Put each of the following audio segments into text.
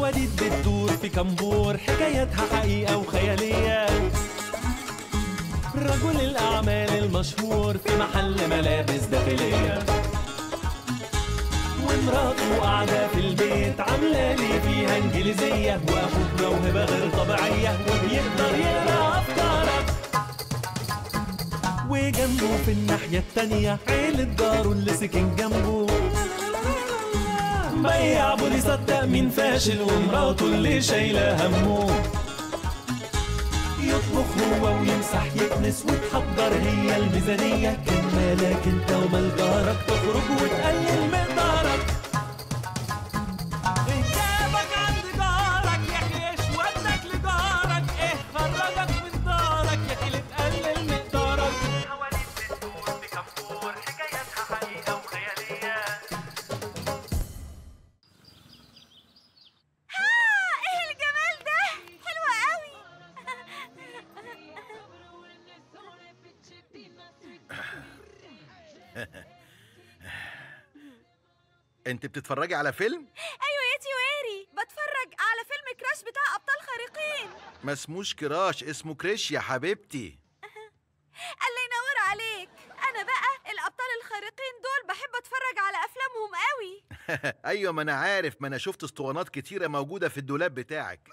حواديت بتدور في كمبور حكاياتها حقيقة وخيالية رجل الأعمال المشهور في محل ملابس داخلية ومراته قاعدة في البيت عاملة لي فيها إنجليزية وأخوك موهبة غير طبيعية وبيقدر يقرا أفكارك وجنبه في الناحية التانية عيلة جاره اللي سكن جنبه بياع بولي صدق مين فاشل ومراته اللي شايلة همه يطبخ هو ويمسح يكنس وتحضر هي الميزانية كان مالك انت ومال جارك تخرج وتقلل مقدارك جابك عند جارك يا اخي ايش ودك لجارك ايه خرجك من دارك يا اخي تقلل مقدارك حواليك بتدور بكمبور حكاياتها حقيقة وخيالية ايه الجمال ده حلوة قوي انت بتتفرجي على فيلم ايوه يا تيواري بتفرج على فيلم كراش بتاع ابطال خارقين ما اسموش كراش اسمه كريش يا حبيبتي الله ينور عليك انا بقى الابطال الخارقين دول بحب اتفرج على افلامهم قوي ايوه ما انا عارف ما انا شفت اسطوانات كتيره موجوده في الدولاب بتاعك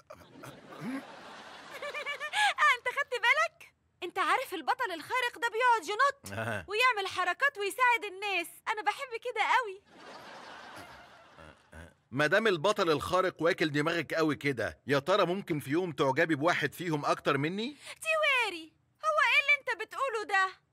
آه، انت خدت بالك انت عارف البطل الخارق ده بيقعد ينط آه. ويعمل حركات ويساعد الناس انا بحب كده قوي ما دام البطل الخارق واكل دماغك قوي كده يا ترى ممكن في يوم تعجبي بواحد فيهم اكتر مني تيواري هو ايه اللي انت بتقوله ده